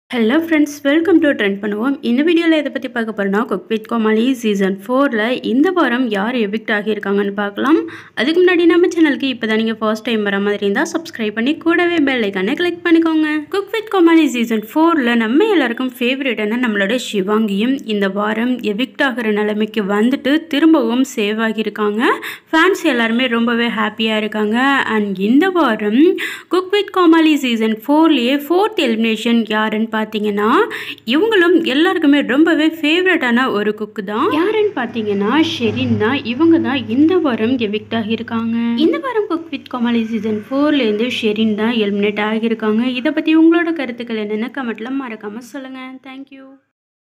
hello friends welcome to trend பண்ணுவோம் இந்த வீடியோவில் எதை பற்றி பார்க்க போகிறோம்னா குக் வித் கோமாளி சீசன் ஃபோரில் இந்த வாரம் யார் எவிக்ட் ஆகியிருக்காங்கன்னு பார்க்கலாம் அதுக்கு முன்னாடி நம்ம சேனலுக்கு இப்போ தான் நீங்கள் ஃபர்ஸ்ட் டைம் வர மாதிரி இருந்தால் சப்ஸ்கிரைப் பண்ணி கூடவே பெல் ஐக்கானை கிளிக் பண்ணிக்கோங்க குக் வித் கோமாளி சீசன் ஃபோரில் நம்ம எல்லாருக்கும் ஃபேவரட்டான நம்மளோட சிவாங்கியும் இந்த வாரம் எவிக்ட் ஆகிற நிலைமைக்கு வந்துட்டு திரும்பவும் சேவ் ஆகியிருக்காங்க ஃபேன்ஸ் எல்லாருமே ரொம்பவே ஹாப்பியாக இருக்காங்க அண்ட் இந்த வாரம் குக் வித் கோமாளி சீசன் ஃபோர்லேயே ஃபோர்த் எலிமினேஷன் யாருன்னு பார்த்தீங்கன்னா இவங்களும் எல்லாருக்குமே ரொம்பவே ஃபேவரட்டான ஒரு குக்கு தான் யாருன்னு பார்த்தீங்கன்னா ஷெரின் தான் இவங்க தான் இந்த வாரம் எவிக்ட் ஆகியிருக்காங்க இந்த வாரம் குக் வித் கோமாளி சீசன் ஃபோர்லேருந்து ஷெரின் தான் எலிமினேட் ஆகியிருக்காங்க இதை பற்றி உங்களோட கருத்துக்கள் என்னென்ன கமெண்ட்டில் மறக்காமல் சொல்லுங்கள் தேங்க்யூ